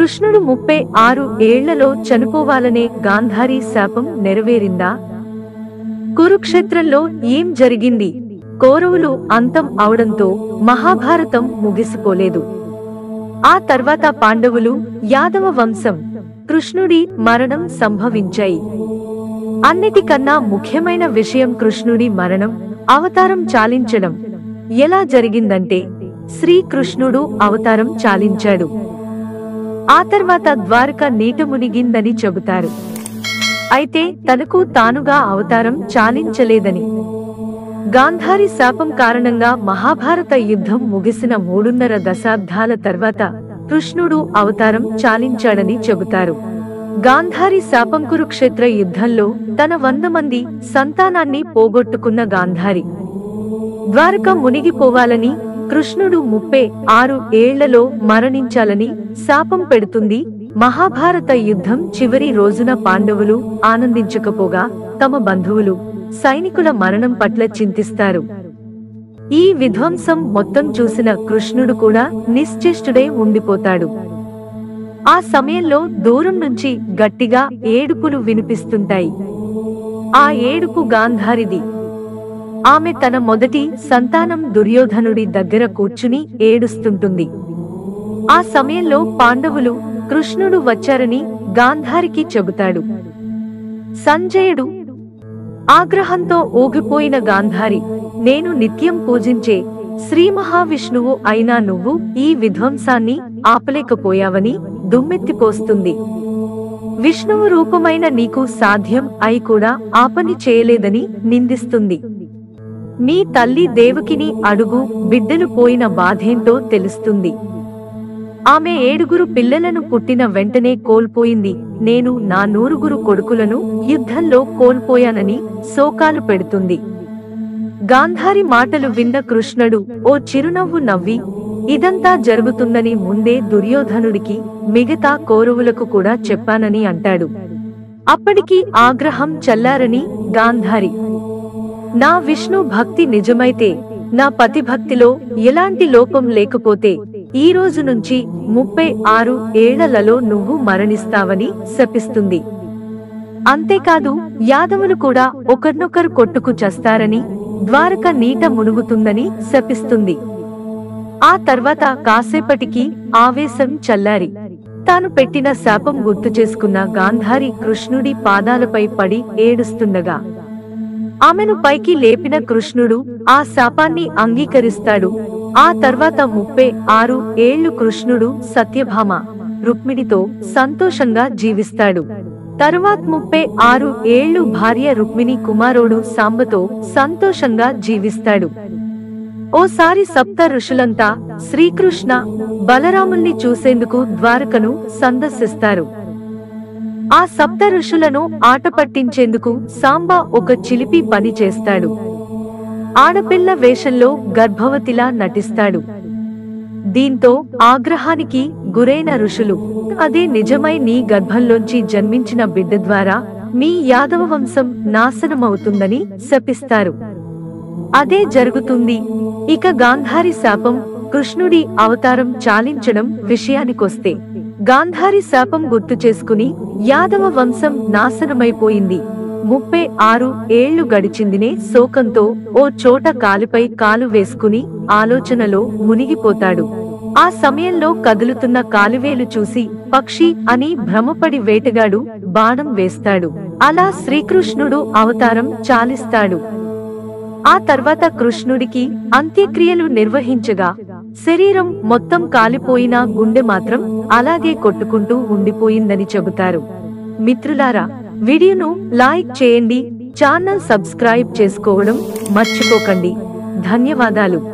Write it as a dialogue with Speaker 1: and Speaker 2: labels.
Speaker 1: కృష్ణుడు ముప్పై ఆరు ఏళ్లలో చనిపోవాలనే గాంధారి శాపం నెరవేరిందా కురుక్షేత్రంలో ఏం జరిగింది కౌరవులు అంతం అవడంతో మహాభారతం ముగిసిపోలేదు ఆ తర్వాత పాండవులు యాదవ వంశం కృష్ణుడి మరణం సంభవించాయి అన్నిటికన్నా ముఖ్యమైన విషయం కృష్ణుడి మరణం అవతారం చాలించడం ఎలా జరిగిందంటే శ్రీకృష్ణుడు అవతారం చాలించాడు ఆ తర్వాత ద్వారక నీట మునిగిందని చెబుతారు అయితే తనకు తానుగా అవతారం చాలించలేదని గాంధారి శాపం కారణంగా మహాభారత యుద్ధం ముగిసిన మూడున్నర దశాబ్దాల తర్వాత కృష్ణుడు అవతారం చాలించాడని చెబుతారు గాంధారి శాపం కురుక్షేత్ర యుద్ధంలో తన వంద మంది సంతానాన్ని పోగొట్టుకున్న గాంధారి ద్వారక మునిగిపోవాలని కృష్ణుడు ముప్పై ఆరు ఏళ్లలో మరణించాలని శాపం పెడుతుంది మహాభారత యుద్ధం చివరి రోజున పాండవులు ఆనందించకపోగా తమ బంధువులు సైనికుల మరణం పట్ల చింతిస్తారు ఈ విధ్వంసం మొత్తం చూసిన కృష్ణుడు కూడా నిశ్చేష్టుడై ఉండిపోతాడు ఆ సమయంలో దూరం నుంచి గట్టిగా ఏడుపులు వినిపిస్తుంటాయి ఆ ఏడుపు గాంధారిది ఆమె తన మొదటి సంతానం దుర్యోధనుడి దగ్గర కూర్చుని ఏడుస్తుంటుంది ఆ సమయంలో పాండవులు కృష్ణుడు వచ్చారని గాంధారికి చెబుతాడు సంజయుడు ఆగ్రహంతో ఊగిపోయిన గాంధారి నేను నిత్యం పూజించే శ్రీ మహావిష్ణువు అయినా నువ్వు ఈ విధ్వంసాన్ని ఆపలేకపోయావని దుమ్మెత్తిపోస్తుంది విష్ణువు రూపమైన నీకు సాధ్యం అయి కూడా ఆపని చేయలేదని నిందిస్తుంది నీ తల్లి దేవకిని అడుగు బిడ్డలు పోయిన బాధేంటో తెలుస్తుంది ఆమె ఏడుగురు పిల్లలను పుట్టిన వెంటనే కోల్పోయింది నేను నా నూరుగురు కొడుకులను యుద్ధంలో కోల్పోయానని శోకాలు పెడుతుంది గాంధారి మాటలు విన్న కృష్ణుడు ఓ చిరునవ్వు నవ్వి ఇదంతా జరుగుతుందని ముందే దుర్యోధనుడికి మిగతా కౌరవులకు కూడా చెప్పానని అంటాడు అప్పటికి ఆగ్రహం చల్లారని గాంధారి నా విష్ణు భక్తి నిజమైతే నా పతి భక్తిలో ఎలాంటి లోపం లేకపోతే ఈ రోజు నుంచి ముప్పై ఆరు ఏళ్లలో నువ్వు మరణిస్తావని శపిస్తుంది అంతేకాదు యాదవులు కూడా ఒకరినొకరు కొట్టుకు చస్తారని ద్వారక నీట మునుగుతుందని శపిస్తుంది ఆ తర్వాత కాసేపటికి ఆవేశం చల్లారి తాను పెట్టిన శాపం గుర్తు చేసుకున్న గాంధారి కృష్ణుడి పాదాలపై పడి ఏడుస్తుండగా ఆమెను పైకి లేపిన కృష్ణుడు ఆ శాపాన్ని అంగీకరిస్తాడు ఆ తర్వాత ముప్పై ఆరు ఏళ్లు కృష్ణుడు సత్యభామ రుక్మిణితో సంతోషంగా జీవిస్తాడు తరువాత ముప్పై ఆరు ఏళ్లు భార్య రుక్మిణి కుమారుడు సాంబతో సంతోషంగా జీవిస్తాడు ఓసారి సప్త ఋషులంతా శ్రీకృష్ణ బలరాముల్ని చూసేందుకు ద్వారకను సందర్శిస్తారు ఆ సప్త ఋషులను ఆట పట్టించేందుకు సాంబ ఒక చిలిపి పని చేస్తాడు ఆడపిల్ల వేషంలో గర్భవతిలా నటిస్తాడు దీంతో ఆగ్రహానికి గురైన ఋషులు అదే నిజమై నీ గర్భంలోంచి జన్మించిన బిడ్డ ద్వారా మీ యాదవ వంశం నాశనమవుతుందని శపిస్తారు అదే జరుగుతుంది ఇక గాంధారి శాపం కృష్ణుడి అవతారం చాలించడం విషయానికొస్తే గాంధారి శాపం గుర్తు చేసుకుని యాదవ వంశం నాశనమైపోయింది ముప్పై ఆరు ఏళ్లు గడిచిందినే శోకంతో ఓ చోట కాలుపై కాలు వేసుకుని ఆలోచనలో మునిగిపోతాడు ఆ సమయంలో కదులుతున్న కాలువేలు చూసి పక్షి అని భ్రమపడి వేటగాడు బాణం వేస్తాడు అలా శ్రీకృష్ణుడు అవతారం చాలిస్తాడు ఆ తర్వాత కృష్ణుడికి అంత్యక్రియలు నిర్వహించగా శరీరం మొత్తం కాలిపోయినా గుండె మాత్రం అలాగే కొట్టుకుంటూ ఉండిపోయిందని చెబుతారు మిత్రులారా వీడియోను లైక్ చేయండి ఛానల్ సబ్స్క్రైబ్ చేసుకోవడం మర్చిపోకండి ధన్యవాదాలు